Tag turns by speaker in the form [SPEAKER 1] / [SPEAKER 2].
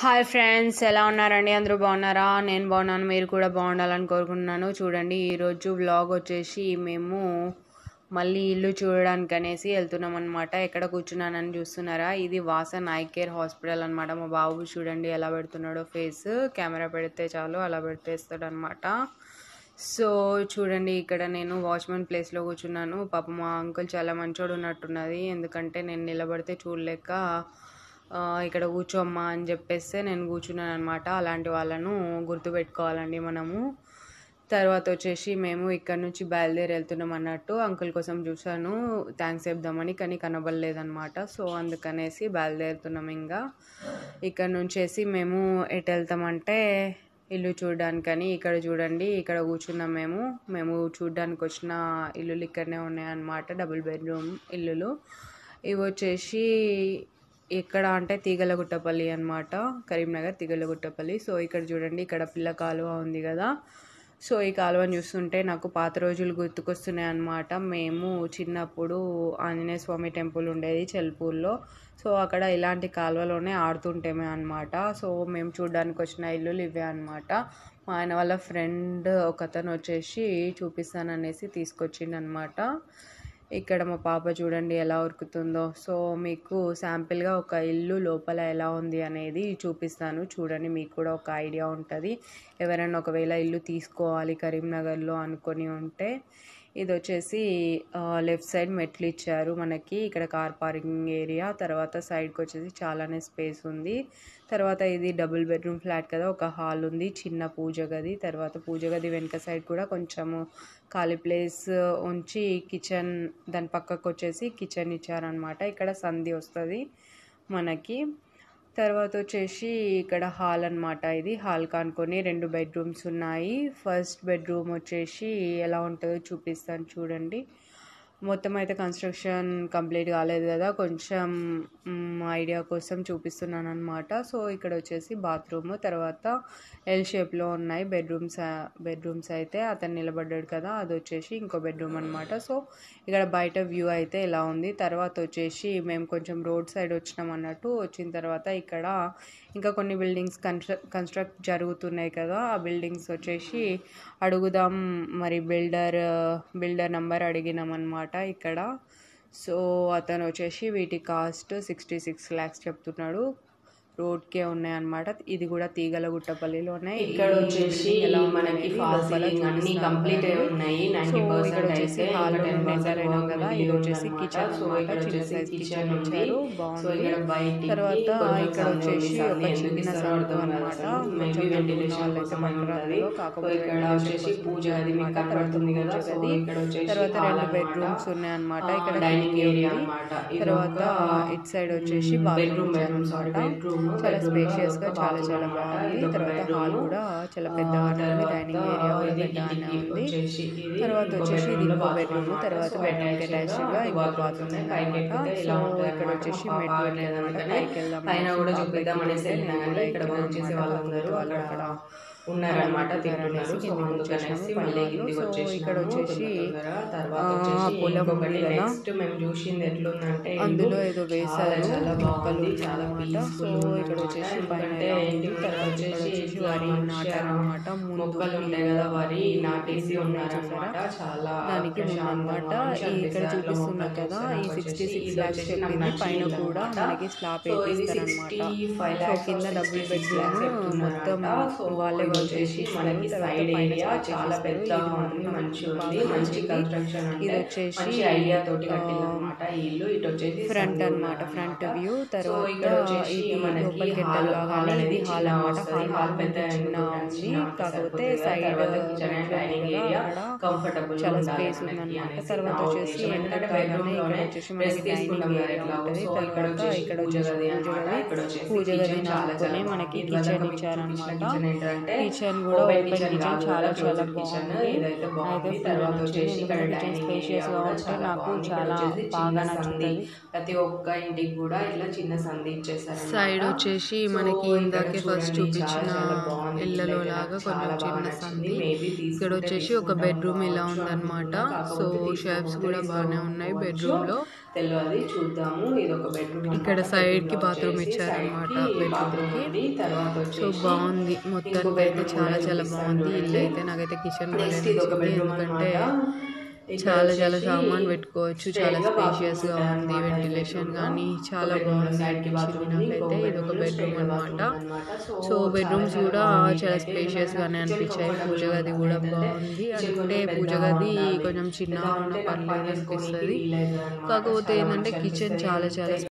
[SPEAKER 1] Hi friends ఎలా ఉన్నారండి అందరూ బాగున్నారా నేను బాగున్నాను మీరు కూడా బాగుండాలని కోరుకుంటున్నాను చూడండి ఈరోజు వ్లాగ్ వచ్చేసి మేము మళ్ళీ ఇల్లు చూడడానికి అనేసి వెళ్తున్నాం అనమాట ఎక్కడ కూర్చున్నానని చూస్తున్నారా ఇది వాసన్ ఐ కేర్ హాస్పిటల్ అనమాట మా బాబు చూడండి ఎలా పెడుతున్నాడో ఫేస్ కెమెరా పెడితే చాలు అలా పెట్టేస్తాడు అనమాట సో చూడండి ఇక్కడ నేను వాచ్మెన్ ప్లేస్లో కూర్చున్నాను పాప మా అంకుల్ చాలా మంచోడు ఉన్నట్టున్నది ఎందుకంటే నేను నిలబడితే చూడలేక ఆ, ఇక్కడ కూర్చోమ్మా అని చెప్పేస్తే నేను కూర్చున్నాను అనమాట అలాంటి వాళ్ళను గుర్తుపెట్టుకోవాలండి మనము తర్వాత వచ్చేసి మేము ఇక్కడ నుంచి బయలుదేరి వెళ్తున్నాం అన్నట్టు అంకుల్ కోసం చూసాను థ్యాంక్స్ చెప్దామని కానీ కనబడలేదన్నమాట సో అందుకనేసి బయలుదేరుతున్నాం ఇంకా ఇక్కడ నుంచేసి మేము ఎటు వెళ్తామంటే ఇల్లు చూడడానికని ఇక్కడ చూడండి ఇక్కడ కూర్చున్నాం మేము మేము చూడడానికి వచ్చిన ఇల్లులు ఇక్కడనే ఉన్నాయన్నమాట డబుల్ బెడ్రూమ్ ఇల్లులు ఇవి వచ్చేసి ఎక్కడ అంటే తీగలగుట్టపల్లి అన్నమాట కరీంనగర్ తీగలగుట్టపల్లి సో ఇక్కడ చూడండి ఇక్కడ పిల్ల కాలువ ఉంది కదా సో ఈ కాలువను చూస్తుంటే నాకు పాత రోజులు గుర్తుకొస్తున్నాయి అన్నమాట మేము చిన్నప్పుడు ఆంజనేయ స్వామి టెంపుల్ ఉండేది చెల్పూర్లో సో అక్కడ ఇలాంటి కాలువలోనే ఆడుతుంటేమే అనమాట సో మేము చూడడానికి వచ్చిన ఇల్లులు ఇవే అనమాట మా ఆయన వాళ్ళ ఫ్రెండ్ ఒకతను వచ్చేసి చూపిస్తాననేసి తీసుకొచ్చిండు అనమాట ఇక్కడ మా పాప చూడండి ఎలా ఉరుకుతుందో సో మీకు శాంపిల్గా ఒక ఇల్లు లోపల ఎలా ఉంది అనేది చూపిస్తాను చూడండి మీకు కూడా ఒక ఐడియా ఉంటుంది ఎవరైనా ఒకవేళ ఇల్లు తీసుకోవాలి కరీంనగర్లో అనుకొని ఉంటే ఇది వచ్చేసి లెఫ్ట్ సైడ్ మెట్లు ఇచ్చారు మనకి ఇక్కడ కార్ పార్కింగ్ ఏరియా తర్వాత సైడ్కి వచ్చేసి చాలానే స్పేస్ ఉంది తర్వాత ఇది డబుల్ బెడ్రూమ్ ఫ్లాట్ కదా ఒక హాల్ ఉంది చిన్న పూజ గది తర్వాత పూజ గది వెనక సైడ్ కూడా కొంచెము ఖాళీ ప్లేస్ ఉంచి కిచెన్ దాని పక్కకు వచ్చేసి కిచెన్ ఇచ్చారనమాట ఇక్కడ సంధి వస్తుంది మనకి తర్వాత వచ్చేసి ఇక్కడ హాల్ అన్నమాట ఇది హాల్ కానుకొని రెండు బెడ్రూమ్స్ ఉన్నాయి ఫస్ట్ బెడ్రూమ్ వచ్చేసి ఎలా ఉంటుందో చూపిస్తాను చూడండి మొత్తం అయితే కన్స్ట్రక్షన్ కంప్లీట్ కాలేదు కదా కొంచెం ఐడియా కోసం చూపిస్తున్నాను అనమాట సో ఇక్కడ వచ్చేసి బాత్రూమ్ తర్వాత ఎల్ షేప్లో ఉన్నాయి బెడ్రూమ్స్ బెడ్రూమ్స్ అయితే అతను నిలబడ్డాడు కదా అది వచ్చేసి ఇంకో బెడ్రూమ్ అనమాట సో ఇక్కడ బయట వ్యూ అయితే ఇలా ఉంది తర్వాత వచ్చేసి మేము కొంచెం రోడ్ సైడ్ వచ్చినాం అన్నట్టు వచ్చిన తర్వాత ఇక్కడ ఇంకా కొన్ని బిల్డింగ్స్ కన్స్ట్రక్ కన్స్ట్రక్ట్ జరుగుతున్నాయి కదా ఆ బిల్డింగ్స్ వచ్చేసి అడుగుదాం మరి బిల్డర్ బిల్డర్ నంబర్ అడిగినాం అనమాట ఇక్కడ సో అతను వచ్చేసి వీటి కాస్ట్ సిక్స్టీ సిక్స్ ల్యాక్స్ చెప్తున్నాడు రోడ్కే ఉన్నాయి అనమాట ఇది కూడా తీగల గుట్టపల్లిలోనే
[SPEAKER 2] ఇక్కడ వచ్చేసి మనకి ఫాల్ సీలింగ్ అన్ని కంప్లీట్ అయి ఉన్నాయి నైన్టీ పర్సెంట్ అయితే
[SPEAKER 1] హాల్
[SPEAKER 2] ఇంకా టెన్
[SPEAKER 1] ఎంటర్ అయినాం
[SPEAKER 2] పర్సెంట్
[SPEAKER 1] కదా ఇది వచ్చేసి కిచెన్
[SPEAKER 2] సో ఇక్కడ వచ్చేసి కిచెన్ ఉంది సో
[SPEAKER 1] బాగుంది
[SPEAKER 2] ఇక్కడ బయట
[SPEAKER 1] తర్వాత ఇక్కడ వచ్చేసి ఒక చిన్న సందు అన్నమాట
[SPEAKER 2] మేబీ వెంటిలేషన్ కోసం అయి ఉంటది సో ఇక్కడ వచ్చేసి పూజ అది మీకు కనబడుతుంది కదా సో ఇక్కడ వచ్చేసి
[SPEAKER 1] తర్వాత
[SPEAKER 2] హాల్
[SPEAKER 1] రెండు
[SPEAKER 2] అన్నమాట.
[SPEAKER 1] బెడ్రూమ్స్ ఉన్నాయి అన్నమాట
[SPEAKER 2] ఆ,
[SPEAKER 1] ఇక్కడ
[SPEAKER 2] డైనింగ్
[SPEAKER 1] కిటికీ
[SPEAKER 2] ఏరియా
[SPEAKER 1] ఉంది.
[SPEAKER 2] అన్నమాట ఇది
[SPEAKER 1] తర్వాత
[SPEAKER 2] ఒక,
[SPEAKER 1] ఇటు సైడ్ వచ్చేసి
[SPEAKER 2] మ్,
[SPEAKER 1] bathroom
[SPEAKER 2] bedroom bedroom sorry bedroom
[SPEAKER 1] చాలా
[SPEAKER 2] బెడ్రూమ్ లో
[SPEAKER 1] స్పేషియస్ గా
[SPEAKER 2] ఒక
[SPEAKER 1] చాలా
[SPEAKER 2] బాత్రూమ్
[SPEAKER 1] చాలా
[SPEAKER 2] అన్నమాట.
[SPEAKER 1] బాగుంది
[SPEAKER 2] ఇది ఒక
[SPEAKER 1] తర్వాత హాల్
[SPEAKER 2] బెడ్రూమ్.
[SPEAKER 1] కూడా చాలా
[SPEAKER 2] ఆ,
[SPEAKER 1] పెద్దగా ఉంది
[SPEAKER 2] తర్వాత
[SPEAKER 1] డైనింగ్ ఏరియా కూడా
[SPEAKER 2] ఇది
[SPEAKER 1] పెద్దగానే
[SPEAKER 2] కిటికీ
[SPEAKER 1] ఉంది
[SPEAKER 2] వచ్చేసి ఇది
[SPEAKER 1] తర్వాత
[SPEAKER 2] ఇంకో
[SPEAKER 1] వచ్చేసి ఇది
[SPEAKER 2] bedroom లో
[SPEAKER 1] ఇంకో
[SPEAKER 2] bathroom
[SPEAKER 1] బెడ్రూమ్
[SPEAKER 2] అన్నమాట.
[SPEAKER 1] తర్వాత
[SPEAKER 2] సో
[SPEAKER 1] బెడ్రూమ్ కి
[SPEAKER 2] attached
[SPEAKER 1] అటాచ్డ్
[SPEAKER 2] గా
[SPEAKER 1] గా ఇంకో
[SPEAKER 2] bathroom
[SPEAKER 1] బాత్రూమ్
[SPEAKER 2] ఉన్నాయి.
[SPEAKER 1] ఉంది
[SPEAKER 2] పైకి
[SPEAKER 1] అన్నమాట
[SPEAKER 2] ఎక్కితే ఇలా
[SPEAKER 1] సో
[SPEAKER 2] ఉంటుంది
[SPEAKER 1] ఇక్కడ
[SPEAKER 2] అన్నమాట.
[SPEAKER 1] వచ్చేసి
[SPEAKER 2] మా
[SPEAKER 1] మెట్లు
[SPEAKER 2] పాప
[SPEAKER 1] ఉన్నాయి అన్నమాట
[SPEAKER 2] అందుకనే
[SPEAKER 1] పైకి వెళ్దాం
[SPEAKER 2] పైన
[SPEAKER 1] అనేసి
[SPEAKER 2] కూడా
[SPEAKER 1] పాప
[SPEAKER 2] చూపిద్దామనేసి
[SPEAKER 1] ఎక్కితే
[SPEAKER 2] వెళ్ళినా
[SPEAKER 1] నేను
[SPEAKER 2] కానీ
[SPEAKER 1] కూడా
[SPEAKER 2] ఇక్కడ
[SPEAKER 1] ఎక్కినా
[SPEAKER 2] వర్క్ చేసే
[SPEAKER 1] అన్నమాట.
[SPEAKER 2] వాళ్ళందరూ
[SPEAKER 1] వాళ్ళు
[SPEAKER 2] అక్కడ
[SPEAKER 1] అక్కడ
[SPEAKER 2] ఉన్నారన్నమాట
[SPEAKER 1] తింటున్నారు
[SPEAKER 2] తింటున్నారు సో
[SPEAKER 1] కిందికి
[SPEAKER 2] అందుకనేసి
[SPEAKER 1] వచ్చేసినాము
[SPEAKER 2] మళ్ళీ
[SPEAKER 1] పైన
[SPEAKER 2] కిందికి
[SPEAKER 1] సో
[SPEAKER 2] వచ్చేసి
[SPEAKER 1] ఇక్కడ వచ్చేసి
[SPEAKER 2] తర్వాత
[SPEAKER 1] ఆ,
[SPEAKER 2] వచ్చేసి
[SPEAKER 1] పొలం
[SPEAKER 2] ఇంకొకటి
[SPEAKER 1] ఉంది కదా.
[SPEAKER 2] నెక్స్ట్ మేము చూసింది ఎట్లుందంటే ఇల్లు
[SPEAKER 1] అందులో ఏదో వేశారు
[SPEAKER 2] చాలా చాలా
[SPEAKER 1] మొక్కలు
[SPEAKER 2] బాగుంది చాలా
[SPEAKER 1] అన్నమాట సో
[SPEAKER 2] పీస్ఫుల్
[SPEAKER 1] ఇక్కడ వచ్చేసి పైన
[SPEAKER 2] ఎందుకంటే
[SPEAKER 1] ఇలా
[SPEAKER 2] ఇంటి
[SPEAKER 1] ఉంది
[SPEAKER 2] ముందర
[SPEAKER 1] తర్వాత ఇక్కడ
[SPEAKER 2] వచ్చేసి
[SPEAKER 1] వచ్చేసి
[SPEAKER 2] ఇట్లా
[SPEAKER 1] వరి
[SPEAKER 2] మంచిగా
[SPEAKER 1] నాటారనమాట ముందు
[SPEAKER 2] మొక్కలు ఉంటాయి కదా వరి నాటేసి ఉన్నారనమాట చాలా
[SPEAKER 1] దానికి ముందు అనమాట ఇక్కడ చూపిస్తున్నా కదా ఈ సిక్స్టీ సిక్స్ ల్యాక్స్ చెప్పింది పైన కూడా మనకి స్లాబ్ వేపిస్తారనమాట సో కింద డబుల్ బెడ్రూమ్ మొత్తం వాళ్ళే వాళ్ళు చేసి
[SPEAKER 2] మనకి
[SPEAKER 1] తర్వాత
[SPEAKER 2] సైడ్
[SPEAKER 1] పైన
[SPEAKER 2] ఏరియా
[SPEAKER 1] స్లాబ్
[SPEAKER 2] చాలా
[SPEAKER 1] వేసిస్తారు.
[SPEAKER 2] పెద్దగా
[SPEAKER 1] ఇది
[SPEAKER 2] ఉంది
[SPEAKER 1] మొత్తం
[SPEAKER 2] మంచి
[SPEAKER 1] బాగా
[SPEAKER 2] ఉంది మంచి
[SPEAKER 1] నచ్చింది.
[SPEAKER 2] కన్స్ట్రక్షన్
[SPEAKER 1] ఇది
[SPEAKER 2] అంటే
[SPEAKER 1] వచ్చేసి
[SPEAKER 2] మంచి ఐడియా తోటి
[SPEAKER 1] ఆ,
[SPEAKER 2] కట్టిందన్నమాట ఈ ఇల్లు ఇటు వచ్చేసి
[SPEAKER 1] ఫ్రంట్
[SPEAKER 2] సందు
[SPEAKER 1] అన్నమాట
[SPEAKER 2] ఉందన్నమాట.
[SPEAKER 1] ఫ్రంట్ వ్యూ
[SPEAKER 2] సో
[SPEAKER 1] తర్వాత
[SPEAKER 2] ఇక్కడ వచ్చేసి
[SPEAKER 1] ఇది
[SPEAKER 2] మనకి
[SPEAKER 1] లోపలికి
[SPEAKER 2] హాల్
[SPEAKER 1] ఎంటర్
[SPEAKER 2] హాల్
[SPEAKER 1] కాగానే
[SPEAKER 2] అనేది
[SPEAKER 1] ఇది హాల్
[SPEAKER 2] చిన్న
[SPEAKER 1] అన్నమాట
[SPEAKER 2] వస్తది.
[SPEAKER 1] హాల్
[SPEAKER 2] హాల్ పెద్ద
[SPEAKER 1] చిన్న ఉంది కాకపోతే సైడ్
[SPEAKER 2] తర్వాత kitchen and dining area comfortable
[SPEAKER 1] చాలా స్పేస్ ఉందన్నమాట తర్వాత వచ్చేసి ఎంటర్ కాగానే ఇక్కడ వచ్చేసి మనకి డైనింగ్ ఏరియా ఉంటుంది తర్వాత ఇక్కడ వచ్చేసి పూజ గది పూజ గది నాలుగునే మనకి కిచెన్ ఇచ్చారనమాట కిచెన్ కూడా ఓపెన్ కిచెన్ చాలా చాలా బాగుంది అయితే
[SPEAKER 2] తర్వాత
[SPEAKER 1] ఫుల్
[SPEAKER 2] వచ్చేసి ఇక్కడ
[SPEAKER 1] కిచెన్
[SPEAKER 2] డైనింగ్
[SPEAKER 1] స్పేషియస్ గా ఉంటే నాకు చాలా బాగా నచ్చుతుంది
[SPEAKER 2] ప్రతి ఒక్క ఇంటికి కూడా ఇట్లా చిన్న సంధి ఇచ్చేసారు
[SPEAKER 1] సైడ్ వచ్చేసి మనకి ఇందాకే ఫస్ట్ చూపించిన ఇళ్ళలో లాగా కొంచెం చిన్న సంది ఇక్కడ వచ్చేసి ఒక బెడ్రూమ్ ఇలా ఉందన్నమాట సో షెల్ఫ్స్ కూడా బాగానే ఉన్నాయి బెడ్రూమ్ లో
[SPEAKER 2] తెలియదు చూద్దాము ఇది ఒక బెడ్రూమ్
[SPEAKER 1] ఇక్కడ side కి bathroom ఇచ్చారన్నమాట, bedroom కి.
[SPEAKER 2] తర్వాత
[SPEAKER 1] సో
[SPEAKER 2] వచ్చేసి
[SPEAKER 1] బాగుంది మొత్తానికి అయితే చాలా చాలా బాగుంది ఇల్లు అయితే నాకైతే కిచెన్
[SPEAKER 2] నెక్స్ట్ ఇది ఒక బెడ్రూమ్
[SPEAKER 1] ఎందుకంటే చాలా చాలా సామాన్ పెట్టుకోవచ్చు చాలా స్పేషియస్ గా ఉంది వెంటిలేషన్ కానీ చాలా బాగుంది అనిపించింది నాకైతే ఇది ఒక బెడ్రూమ్ అన్నమాట సో బెడ్రూమ్స్ కూడా చాలా స్పేషియస్ గానే అనిపించాయి పూజ గది కూడా బాగుంది అంటే పూజ గది కొంచెం చిన్నగా ఉన్న పర్లేదు అనిపిస్తుంది కాకపోతే ఏంటంటే కిచెన్ చాలా చాలా